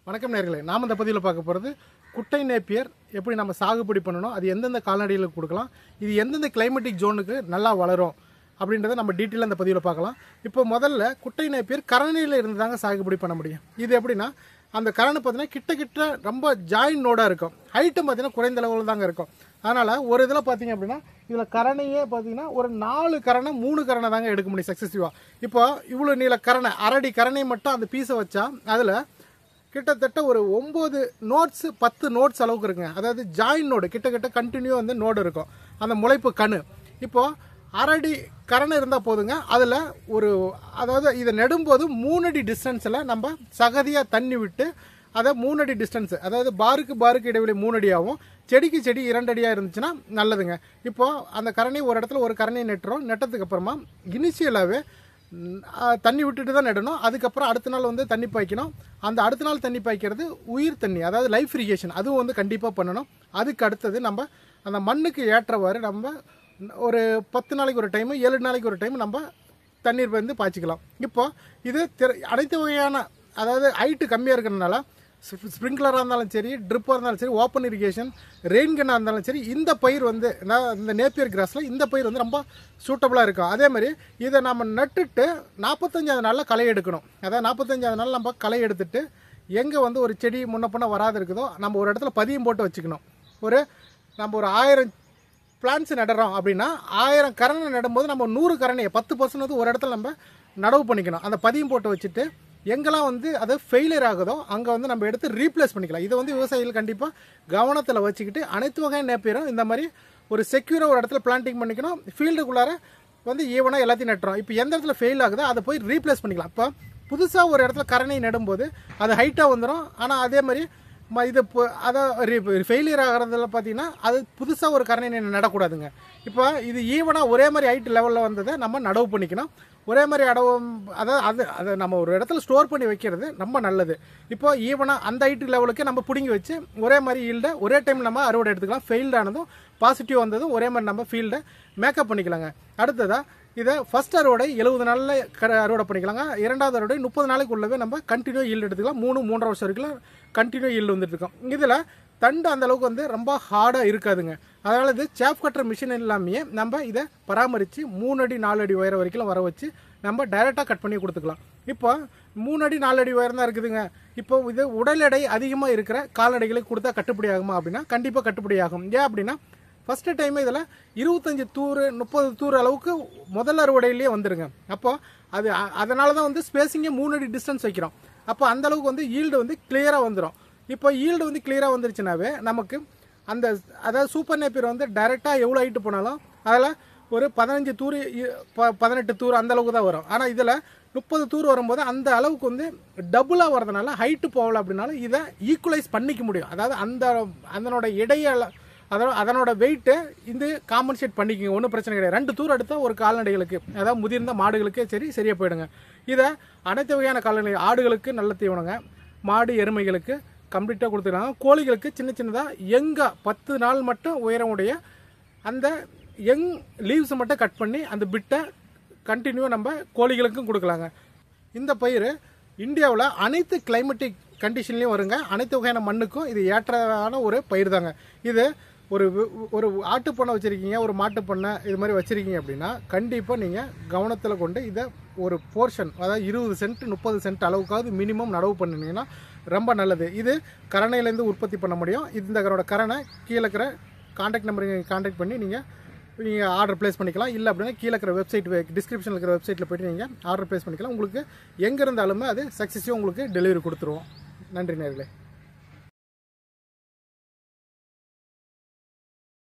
வணக்கம் நேர்களே நாம் இந்த பதிவில் பார்க்க போகிறது குட்டை நேப்பியர் எப்படி நம்ம சாகுபடி பண்ணணும் அது எந்தெந்த கால்நடைகளுக்கு கொடுக்கலாம் இது எந்தெந்த கிளைமேட்டிக் ஜோனுக்கு நல்லா வளரும் அப்படின்றத நம்ம டீட்டெயிலாக இந்த பதிவில் பார்க்கலாம் இப்போ முதல்ல குட்டை நேப்பியர் கரணையில் இருந்து தாங்க சாகுபடி பண்ண முடியும் இது எப்படின்னா அந்த கரணை பார்த்தீங்கன்னா கிட்ட கிட்ட ரொம்ப ஜாயின் நோடாக இருக்கும் ஹைட்டும் பார்த்தீங்கன்னா குறைந்த லெவலில் தாங்க இருக்கும் அதனால் ஒரு இதில் பார்த்தீங்க அப்படின்னா இதில் கரணையே பார்த்தீங்கன்னா ஒரு நாலு கரணை மூணு கரணை தாங்க எடுக்க முடியும் சக்ஸஸிவாக இப்போ இவ்வளோ நீள கரணை அரடி கரணை மட்டும் அந்த பீஸை வச்சா அதில் கிட்டத்தட்ட ஒரு ஒம்பது நோட்ஸ் பத்து நோட்ஸ் அளவுக்கு இருக்குங்க அதாவது ஜாயின் நோடு கிட்டத்தட்ட கண்டினியூ வந்து நோடு இருக்கும் அந்த முளைப்பு கணு இப்போ அரடி கரணை இருந்தால் போதுங்க அதில் ஒரு அதாவது இதை நெடும்போது மூணடி டிஸ்டன்ஸில் நம்ம சகதியாக தண்ணி விட்டு அதை மூணடி டிஸ்டன்ஸ் அதாவது பாருக்கு பாருக்கு இடைவெளி மூணடியாகவும் செடிக்கு செடி இரண்டடியாக இருந்துச்சுன்னா நல்லதுங்க இப்போ அந்த கரணை ஒரு இடத்துல ஒரு கரணையை நெட்டுறோம் நெட்டதுக்கு அப்புறமா இனிஷியலாகவே ம், ஆ, தண்ணி விட்டுட்டு தான் நடணும் அதுக்கப்புறம் அடுத்த நாள் வந்து தண்ணி பாய்க்கணும் அந்த அடுத்த நாள் தண்ணி பாய்க்கிறது உயிர் தண்ணி அதாவது லைஃப் இரிகேஷன் அதுவும் வந்து கண்டிப்பாக பண்ணணும் அதுக்கு அடுத்தது நம்ம அந்த மண்ணுக்கு ஏற்றவாறு நம்ம ஒரு பத்து நாளைக்கு ஒரு டைம் ஏழு நாளைக்கு ஒரு டைம் நம்ம தண்ணீர் வந்து பாய்ச்சிக்கலாம் இப்போ இது திற- அனைத்து வகையான அதாவது ஹைட்டு கம்மியாக இருக்கிறதுனால ஸ்ப்ரிங்க்லராக இருந்தாலும் சரி ட்ரிப்பாக இருந்தாலும் சரி ஓப்பன் இரிகேஷன் ரெயின் கன்னாக இருந்தாலும் சரி இந்த பயிர் வந்து நான் இந்த நேப்பியர் கிராஸில் இந்த பயிர் வந்து ரொம்ப சூட்டபுளாக இருக்கும் அதே மாதிரி இதை நம்ம நட்டுட்டு நாற்பத்தஞ்சாவது நாளில் களை எடுக்கணும் அதாவது நாற்பத்தஞ்சாவது நாள் நம்ம களை எடுத்துட்டு எங்கே வந்து ஒரு செடி முன்ன பின்ன வராது இருக்குதோ நம்ம ஒரு இடத்துல பதியம் போட்டு வச்சுக்கணும் ஒரு நம்ம ஒரு ஆயிரம் பிளான்ஸ் நடுறோம் அப்படின்னா ஆயிரம் கரணை நடும்போது நம்ம நூறு கரணையை பத்து பர்சன்ட் வந்து ஒரு இடத்துல நம்ம நடவு பண்ணிக்கணும் அந்த பதியம் போட்டு வச்சுட்டு எங்கெல்லாம் வந்து அது ஃபெயிலியர் ஆகுதோ அங்கே வந்து நம்ம எடுத்து ரீப்ளேஸ் பண்ணிக்கலாம் இதை வந்து விவசாயிகள் கண்டிப்பாக கவனத்தில் வச்சுக்கிட்டு அனைத்து வகை நேப்பியரும் இந்த மாதிரி ஒரு செக்யூராக ஒரு இடத்துல பிளான்டிங் பண்ணிக்கணும் ஃபீல்டுக்குள்ளார வந்து ஈவனாக எல்லாத்தையும் நட்டுறோம் இப்போ எந்த இடத்துல ஃபெயில் ஆகுதோ அதை போய் ரீப்ளேஸ் பண்ணிக்கலாம் இப்போ புதுசாக ஒரு இடத்துல கரணை நடும்போது அது ஹைட்டாக வந்துடும் ஆனால் அதே மாதிரி ம- இது இப்போ அதான் ஃபெயிலியர் ஆகிறதுல பார்த்தீங்கன்னா அது புதுசாக ஒரு கரணை நெ- நடக்கூடாதுங்க இப்போ இது ஈவனாக ஒரே மாதிரி ஹைட் லெவலில் வந்ததை நம்ம நடவு பண்ணிக்கணும் ஒரே மாதிரி அடவு அதாவது அது அதை நம்ம ஒரு இடத்துல ஸ்டோர் பண்ணி வைக்கிறது ரொம்ப நல்லது இப்போ ஈவனாக அந்த ஹைட் லெவலுக்கு நம்ம பிடுங்கி வச்சு ஒரே மாதிரி ஈல்டை ஒரே டைம் நம்ம அறுவடை எடுத்துக்கலாம் ஃபெயில்டு ஆனதும் பாசிட்டிவ் வந்ததும் ஒரே மாதிரி நம்ம ஃபீல்டை மேக்கப் பண்ணிக்கலாங்க அடுத்ததாக இதை ஃபர்ஸ்ட் அறுவடை எழுபது நாளில் க அறுவடை பண்ணிக்கலாங்க இரண்டாவது அறுவடை முப்பது நாளைக்கு உள்ளவே நம்ம கண்டினியூ ஈல்டு எடுத்துக்கலாம் மூணு மூன்றரை வருஷம் வரைக்கும் கண்டினியூ ஈல்டு வந்துட்டு இருக்கோம் இதில் தண்டு அந்த அளவுக்கு வந்து ரொம்ப ஹார்டாக இருக்காதுங்க அதனால் இது சேப் கட்டுற மிஷின் இல்லாமையே நம்ம இதை பராமரித்து மூணு அடி நாலு அடி உயரம் வரைக்கும் வர வச்சு நம்ம டைரெக்டாக கட் பண்ணி கொடுத்துக்கலாம் இப்போ மூணு அடி நாலு அடி உயரம் தான் இருக்குதுங்க இப்போ இது உடல் எடை அதிகமாக இருக்கிற கால்நடைகளுக்கு கொடுத்தா கட்டுப்படி ஆகுமா அப்படின்னா கண்டிப்பாக கட்டுப்படி ஆகும் ஏன் அப்படின்னா ஃபஸ்ட்டு டைம் இதில் இருபத்தஞ்சி தூர் முப்பது தூர் அளவுக்கு முதல் அறுவடையிலேயே வந்துருங்க அப்போ அது அ- அதனால தான் வந்து ஸ்பேசிங்கே மூணு அடி டிஸ்டன்ஸ் வைக்கிறோம் அப்போ அந்த அளவுக்கு வந்து ஈல்டு வந்து கிளியராக வந்துடும் இப்போ ஈல்டு வந்து கிளியராக வந்துருச்சுனாவே நமக்கு அந்த அதாவது சூப்பர் நேப்பியர் வந்து டைரெக்டாக எவ்வளோ ஹைட்டு போனாலும் அதில் ஒரு பதினஞ்சு தூர் இ- ப- பதினெட்டு தூர் அந்த அளவுக்கு தான் வரும் ஆனால் இதில் முப்பது தூர் வரும்போது அந்த அளவுக்கு வந்து டபுளாக வரதுனால ஹைட்டு போகல அப்படின்னாலும் இதை ஈக்குவலைஸ் பண்ணிக்க முடியும் அதாவது அந்த அதனோட இடையில அதனோட அதனோட வெயிட்டை இது காம்பன்சேட் பண்ணிக்கோங்க ஒன்றும் பிரச்சனை கிடையாது ரெண்டு தூர் எடுத்தால் ஒரு கால்நடைகளுக்கு அதாவது முதிர்ந்த மாடுகளுக்கு சரி சரியாக போயிடுங்க இதை அனைத்து வகையான கால்நடை ஆடுகளுக்கு நல்ல தீவனங்க மாடு எருமைகளுக்கு கம்ப்ளீட்டாக கொடுத்துருக்காங்க கோழிகளுக்கு சின்ன சின்னதாக எங்காக பத்து நாள் மட்டும் உயரமுடைய அந்த யங் லீவ்ஸை மட்டும் கட் பண்ணி அந்த பிட்டை கண்டினியூவாக நம்ம கோழிகளுக்கும் கொடுக்கலாங்க இந்த பயிர் இந்தியாவில் அனைத்து கிளைமேட்டிக் கண்டிஷன்லேயும் வருங்க அனைத்து வகையான மண்ணுக்கும் இது ஏற்றதான ஒரு பயிர் தாங்க இது ஒரு வி- ஒரு ஆட்டு பண்ணை வச்சுருக்கீங்க ஒரு மாட்டு பண்ணை இது மாதிரி வச்சுருக்கீங்க அப்படின்னா கண்டிப்பாக நீங்கள் கவனத்தில் கொண்டு இதை ஒரு போர்ஷன் அதாவது இருபது சென்ட் முப்பது சென்ட் அளவுக்காவது மினிமம் நடவு பண்ணினீங்கன்னா ரொம்ப நல்லது இது கரணையிலேருந்து உற்பத்தி பண்ண முடியும் இந்த இதோட கரணை கீழே இருக்கிற காண்டாக்ட் நம்பருக்கு காண்டாக்ட் பண்ணி நீங்கள் நீங்கள் ஆர்டர் ப்ளேஸ் பண்ணிக்கலாம் இல்லை அப்படின்னா கீழே இருக்கிற வெப்சைட் டிஸ்கிரிப்ஷனில் இருக்கிற வெப்சைட்டில் போய்ட்டு நீங்கள் ஆர்டர் ப்ளேஸ் பண்ணிக்கலாம் உங்களுக்கு எங்கே இருந்தாலுமே அது சக்ஸஸிவாக உங்களுக்கு டெலிவரி கொடுத்துருவோம் நன்றி நேர்களே